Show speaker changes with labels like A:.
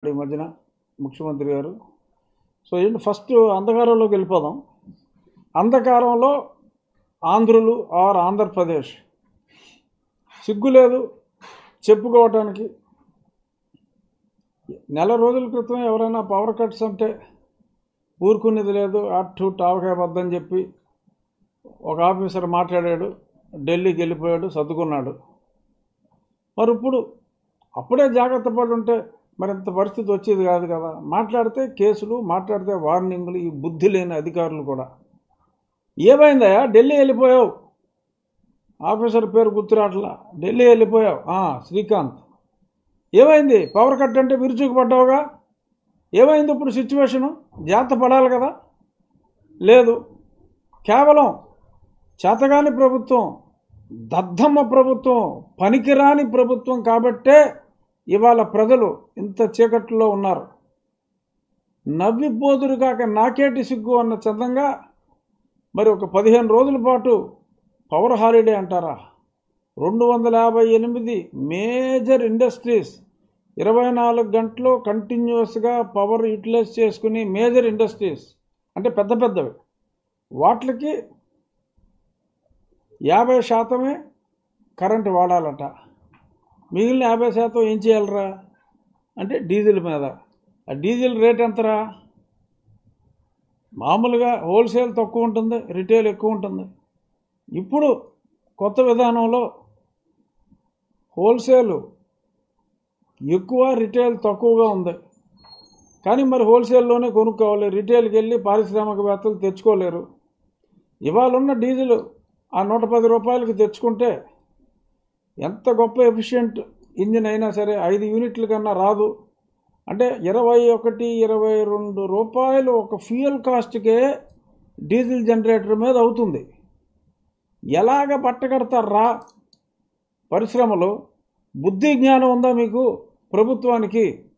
A: ఈ మధ్యన ముఖ్యమంత్రి గారు సో ఏంటి ఫస్ట్ అంధకారంలోకి వెళ్ళిపోదాం అంధకారంలో ఆంధ్రులు ఆర్ ఆంధ్రప్రదేశ్ సిగ్గు లేదు చెప్పుకోవటానికి నెల రోజుల క్రితం ఎవరైనా పవర్ కట్స్ అంటే ఊరుకునేది లేదు అటు టావకాయ వద్దని చెప్పి ఒక ఆఫీసర్ మాట్లాడాడు ఢిల్లీకి వెళ్ళిపోయాడు సర్దుకున్నాడు మరి ఇప్పుడు అప్పుడే జాగ్రత్త పడి ఉంటే మరి ఇంత పరిస్థితి వచ్చేది కాదు కదా మాట్లాడితే కేసులు మాట్లాడితే వార్నింగ్లు ఈ బుద్ధి లేని అధికారులు కూడా ఏమైందయ్యా ఢిల్లీ వెళ్ళిపోయావు ఆఫీసర్ పేరు గుర్తురాట్లా ఢిల్లీ వెళ్ళిపోయావు ఆ, శ్రీకాంత్ ఏమైంది పవర్ కట్ అంటే విరుచుకు పడ్డావుగా ఏమైంది ఇప్పుడు సిచ్యువేషను జాగ్రత్త పడాలి కదా లేదు కేవలం చేతగాని ప్రభుత్వం దద్దమ్మ ప్రభుత్వం పనికిరాని ప్రభుత్వం కాబట్టే ఇవాళ ప్రజలు ఇంత చీకట్లో ఉన్నారు నవ్విపోదురు కాక నాకేటి సిగ్గు అన్న చందంగా మరి ఒక పదిహేను రోజుల పాటు పవర్ హాలిడే అంటారా రెండు వందల యాభై ఎనిమిది మేజర్ ఇండస్ట్రీస్ ఇరవై నాలుగు గంటలు కంటిన్యూస్గా పవర్ యూటిలైజ్ చేసుకుని మేజర్ ఇండస్ట్రీస్ అంటే పెద్ద పెద్దవి వాటికి యాభై శాతమే కరెంటు వాడాలట మిగిలిన యాభై శాతం ఏం చేయాలరా అంటే డీజిల్ మీద ఆ డీజిల్ రేట్ ఎంతరా మామూలుగా హోల్సేల్ తక్కువ ఉంటుంది రిటైల్ ఎక్కువ ఉంటుంది ఇప్పుడు కొత్త విధానంలో హోల్సేల్ ఎక్కువ రిటైల్ తక్కువగా ఉంది కానీ మరి హోల్సేల్లోనే కొనుక్కోవాలి రిటైల్కి వెళ్ళి పారిశ్రామికవేత్తలు తెచ్చుకోలేరు ఇవాళ ఉన్న డీజిల్ ఆ నూట పది రూపాయలకి తెచ్చుకుంటే ఎంత గొప్ప ఎఫిషియెంట్ ఇంజిన్ అయినా సరే ఐదు యూనిట్ల కన్నా రాదు అంటే ఇరవై ఒకటి ఇరవై రెండు రూపాయలు ఒక ఫ్యూయల్ కాస్ట్కే డీజిల్ జనరేటర్ మీద అవుతుంది ఎలాగ పట్టగడతారా పరిశ్రమలు బుద్ధి జ్ఞానం ఉందా మీకు ప్రభుత్వానికి